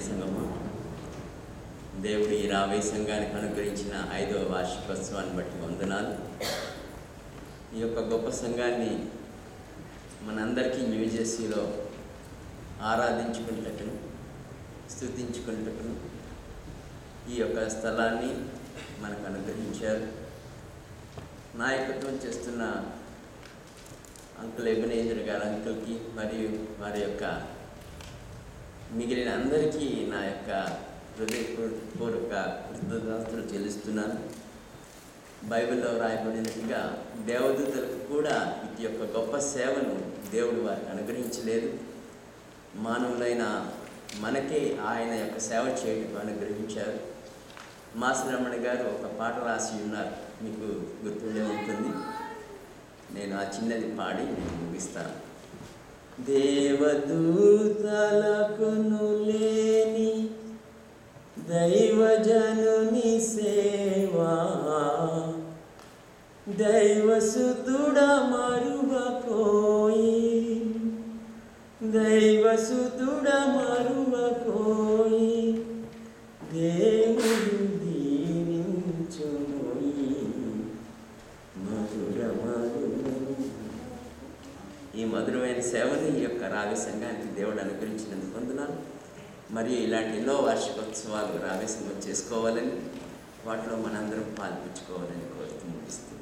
సంఘము దేవుడు ఈ రాబోయే సంఘానికి అనుగ్రహించిన ఐదవ వార్షికోత్సవాన్ని బట్టి వందనాలు ఈ యొక్క గొప్ప సంఘాన్ని మనందరికీ న్యూ జెర్సీలో ఆరాధించుకుంటకును స్థుతించుకుంటకును ఈ యొక్క స్థలాన్ని మనకు అనుగ్రహించారు నాయకత్వం చేస్తున్న అంకుల్ ఎబినేజర్ గారు అంకుల్కి మరియు వారి యొక్క మిగిలిన అందరికీ నా యొక్క హృదయపూర్వక కృతజ్ఞతలు చెల్లిస్తున్నాను బైబిల్లో రాయబడినట్టుగా దేవదూతలకు కూడా ఇటు యొక్క గొప్ప సేవను దేవుడు వారికి అనుగ్రహించలేదు మానవులైన మనకే ఆయన యొక్క సేవ చేయటం అనుగ్రహించారు మాసరమణ గారు ఒక పాట రాసి ఉన్నారు మీకు గుర్తుండే ఉంటుంది నేను ఆ చిన్నది పాడి నేను ముగిస్తాను దేవదూతలకును లేని దైవజనుని సేవా దైవసుతుడ మరువకోయి దైవసుతుడ మరువకోయి దేవుడు దీవించుమోయి మధుర ఈ మధురమైన సేవని ఈ యొక్క రావి సంఘానికి దేవుడు అనుగ్రహించినందుకు వందనాలు మరియు ఇలాంటి ఎన్నో వార్షికోత్సవాలు రావి సంఘం చేసుకోవాలని వాటిలో మనందరం పాల్పంచుకోవాలని కోరుతూ ముగిస్తుంది